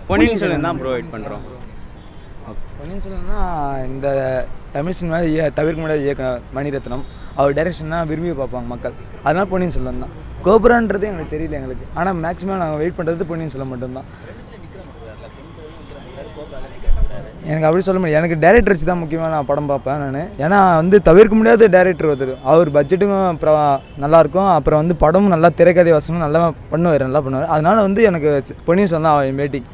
பொன்னியின் செல்வன் தான் bro wait பண்ணுறோம் பொன்னியின் செல்வன்னா இந்த தமிழ் சினிமா தவிர்க்க முடியாத இயக்கம் மணிரத்னம் அவர் டைரக்ஷன்னா விரும்பி பார்ப்பாங்க மக்கள் அதனால பொன்னியின் செல்வன் தான் கோபுரான்றது எங்களுக்கு தெரியல எங்களுக்கு ஆனால் மேக்ஸிமம் நாங்கள் வெயிட் பண்ணுறது பொன்னியின் செல்வன் மட்டும்தான் எனக்கு அப்படி சொல்ல முடியாது எனக்கு டேரக்டர் வச்சு தான் முக்கியமாக நான் படம் பார்ப்பேன் நான் ஏன்னா வந்து தவிர்க்க முடியாத டேரக்டர் ஒருத்தர் அவர் பட்ஜெட்டுக்கும் அப்புறம் நல்லாயிருக்கும் அப்புறம் வந்து படமும் நல்லா திரைக்கதை வசனம் நல்லா பண்ணுவார் நல்லா பண்ணுவார் அதனால வந்து எனக்கு பொன்னியின் செல்வன் தான் அவன் பேட்டி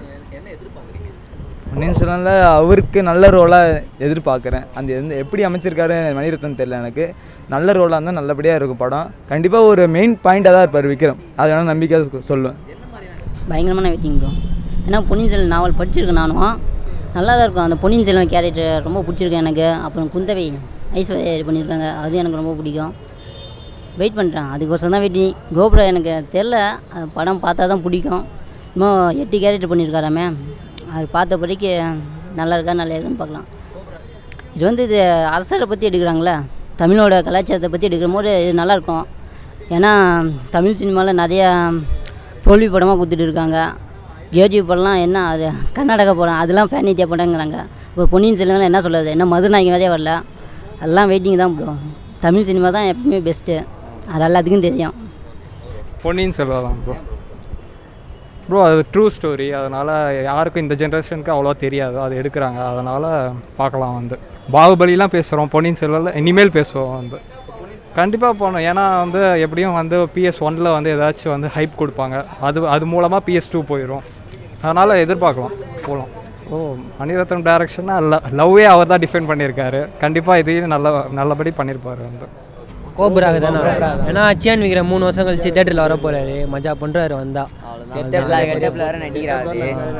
பொன்னியின் செல்வனில் அவருக்கு நல்ல ரோலாக எதிர்பார்க்குறேன் அந்த எந்த எப்படி அமைச்சிருக்காரு மணிரத்னம் தெரியல எனக்கு நல்ல ரோலாக இருந்தால் நல்லபடியாக இருக்கும் படம் கண்டிப்பாக ஒரு மெயின் பாயிண்ட்டாக தான் இருப்பார் விக்ரம் அது வேணால் நம்பிக்கையாக சொல்லுவேன் பயங்கரமான வெயிட்டிங் ப்ரோ ஏன்னா பொன்னியின் செல்வன் நாவல் படிச்சிருக்கேன் நானும் நல்லா தான் இருக்கும் அந்த பொன்னியின் செல்வன் கேரக்டர் ரொம்ப பிடிச்சிருக்கு எனக்கு அப்புறம் குந்தவை ஐஸ்வர்யா இது பண்ணியிருக்காங்க அது எனக்கு ரொம்ப பிடிக்கும் வெயிட் பண்ணுறேன் அதுக்கோசரம் தான் வெயிட்டிங் கோபுரம் எனக்கு தெரில அது படம் பார்த்தா தான் பிடிக்கும் இன்னும் எட்டு கேரக்டர் பண்ணியிருக்காராமே அது பார்த்தபடிக்கு நல்லா இருக்கா நல்லா இருக்குன்னு பார்க்கலாம் இது வந்து இது அரசரை பற்றி எடுக்கிறாங்களே தமிழோட கலாச்சாரத்தை பற்றி எடுக்கிற போது இது நல்லாயிருக்கும் ஏன்னா தமிழ் சினிமாவில் நிறையா தோல்வி படமாக கொடுத்துட்டு இருக்காங்க கேஜி படம்லாம் என்ன அது கர்நாடகா படம் அதெல்லாம் ஃபேனித்தியா படங்கிறாங்க இப்போ பொன்னியின் செல்வனில் என்ன சொல்கிறது என்ன மதுநாயகி மாதிரியே வரல அதெல்லாம் வெயிட்டிங் தான் ப்ரோ தமிழ் சினிமா தான் எப்பவுமே பெஸ்ட்டு அது எல்லாத்துக்கும் தெரியும் பொன்னியின் செல்வன் தான் ப்ரோ ப்ரோ அது ட்ரூ ஸ்டோரி அதனால் யாருக்கும் இந்த ஜென்ரேஷனுக்கு அவ்வளோ தெரியாது அது எடுக்கிறாங்க அதனால் பார்க்கலாம் வந்து பாகுபலிலாம் பேசுகிறோம் பொன்னியின் செல்வனில் இனிமேல் பேசுவோம் வந்து கண்டிப்பாக போகணும் ஏன்னா வந்து எப்படியும் வந்து பிஎஸ் ஒனில் வந்து ஏதாச்சும் வந்து ஹைப் கொடுப்பாங்க அது அது மூலமாக பிஎஸ் டூ போயிடும் அதனால் எதிர்பார்க்கலாம் போகலாம் ஓ மணிரத்னம் டேரக்ஷன்னா ல லவ்வே அவர் தான் டிஃபைன் பண்ணியிருக்காரு கண்டிப்பாக இதையும் நல்ல நல்லபடி பண்ணியிருப்பாரு வந்து கோபுராக தானே ஏன்னா அச்சியான் விக்ரம் மூணு வருஷம் கழிச்சு தேட்டரில் வர போகிறாரு மஜா பண்ணுறாரு வந்தா கெட்டப்ல கெட்டப்ல வேற நடிக்கிறாரு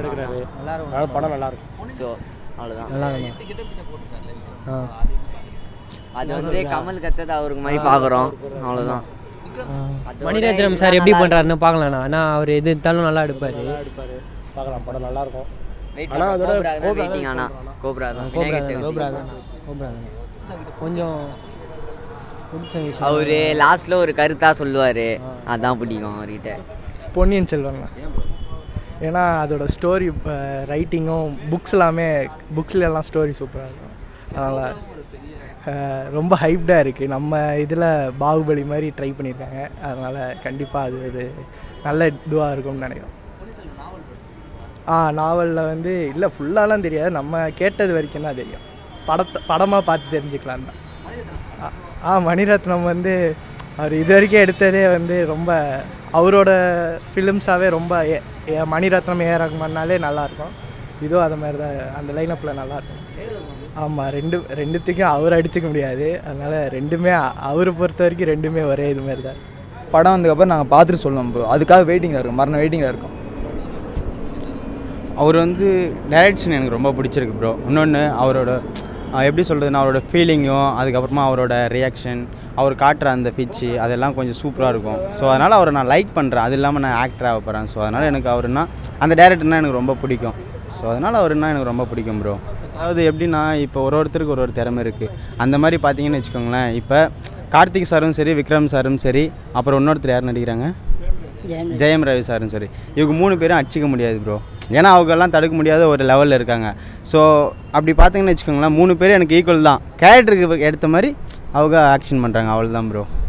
படம் நல்லா இருக்கும் ஸோ அவ்வளோதான் நல்லா இருக்கும் ஆ அது வந்து கமல் கத்தது அவருக்கு மாதிரி பார்க்குறோம் அவ்வளோதான் மணிரத்னம் சார் எப்படி பண்ணுறாருன்னு பார்க்கலாம்ண்ணா ஆனால் அவர் எது எடுத்தாலும் நல்லா எடுப்பார் பார்க்கலாம் படம் நல்லா இருக்கும் வெயிட் ஆனா அதோட கோப்ரா தான் வெயிட்டிங் ஆனா கோப்ரா தான் கோப்ரா விநாயகர் தான் சதுர்த்தி. கோப்ரா தான் கோப்ரா தான் கொஞ்சம் பிடிச்ச விஷயம் அவரு லாஸ்ட்ல ஒரு கருத்தா சொல்லுவாரு அதான் பிடிக்கும் அவர்கிட்ட பொன்னியின் செல்வன் தான். ஏன்னா அதோட ஸ்டோரி ரைட்டிங்கும் புக்ஸ் எல்லாமே புக்ஸ்ல எல்லாம் ஸ்டோரி சூப்பராக இருக்கும் அதனால் அஹ், ரொம்ப ஹைப்டாக இருக்குது நம்ம இதில் பாகுபலி மாதிரி ட்ரை பண்ணியிருக்காங்க அதனால் கண்டிப்பாக அது ஒரு நல்ல இதுவாக இருக்கும்னு நினைக்கிறோம் ஆ நாவலில் வந்து இல்லை ஃபுல்லாலாம் தெரியாது நம்ம கேட்டது வரைக்கும் தான் தெரியும் படத்தை படமாக பார்த்து தெரிஞ்சுக்கலாம் தான் ஆ- ஆ மணிரத்னம் வந்து அவர் இது வரைக்கும் எடுத்ததே வந்து ரொம்ப அவரோட ஃபிலிம்ஸாகவே ரொம்ப ஏ- ஏ- மணிரத்னம் ஏ ரகுமான்னாலே நல்லாயிருக்கும் இதுவும் அது மாதிரி தான் அந்த லைனப்பில் நல்லாயிருக்கும் ஆமாம் ரெண்டு ரெண்டுத்துக்கும் அவர் அடிச்சுக்க முடியாது அதனால் ரெண்டுமே அவரை பொறுத்த வரைக்கும் ரெண்டுமே ஒரே இது மாதிரி தான் படம் வந்ததுக்கப்புறம் நாங்கள் பார்த்துட்டு சொல்லுவோம் ப்ரோ அதுக்காக வெயிட்டிங்கில் இருக்கோம் மரணம் வெயிட்டிங்கில் இருக்கோம் அவர் வந்து டைரக்ஷன் எனக்கு ரொம்ப பிடிச்சிருக்கு ப்ரோ இன்னொன்று அவரோட அஹ், எப்படி சொல்கிறதுனா அவரோட ஃபீலிங்கும் அதுக்கப்புறமா அவரோட ரியாக்ஷன் அவர் காட்டுற அந்த பிச்சு அதெல்லாம் கொஞ்சம் சூப்பராக இருக்கும் ஸோ அதனால் அவரை நான் லைக் பண்ணுறேன் அது இல்லாமல் நான் ஆக்டர் ஆக போகிறேன் ஸோ அதனால் எனக்கு அவருன்னா அந்த டேரக்டர்னா எனக்கு ரொம்ப பிடிக்கும் ஸோ அதனால் அவருன்னா எனக்கு ரொம்ப பிடிக்கும் ப்ரோ அதாவது எப்படின்னா இப்போ ஒரு ஒருத்தருக்கு ஒரு ஒரு திறமை இருக்குது அந்த மாதிரி பார்த்தீங்கன்னு வச்சுக்கோங்களேன் இப்போ கார்த்திக் சாரும் சரி விக்ரம் சாரும் சரி அப்புறம் இன்னொருத்தர் யார் நடிக்கிறாங்க ஜெயம் ஜெயம் ரவி சாரும் சரி இவங்க மூணு பேரும் அடிச்சிக்க முடியாது ப்ரோ ஏன்னா அவங்கெல்லாம் தடுக்க முடியாத ஒரு லெவலில் இருக்காங்க ஸோ அப்படி பார்த்தீங்கன்னு வச்சுக்கோங்களேன் மூணு பேரும் எனக்கு ஈக்குவல் தான் கேரக்டருக்கு ஏற்ற மாதிரி அவங்க ஆக்ஷன் பண்ணுறாங்க அவ்வளோதான் ப்ரோ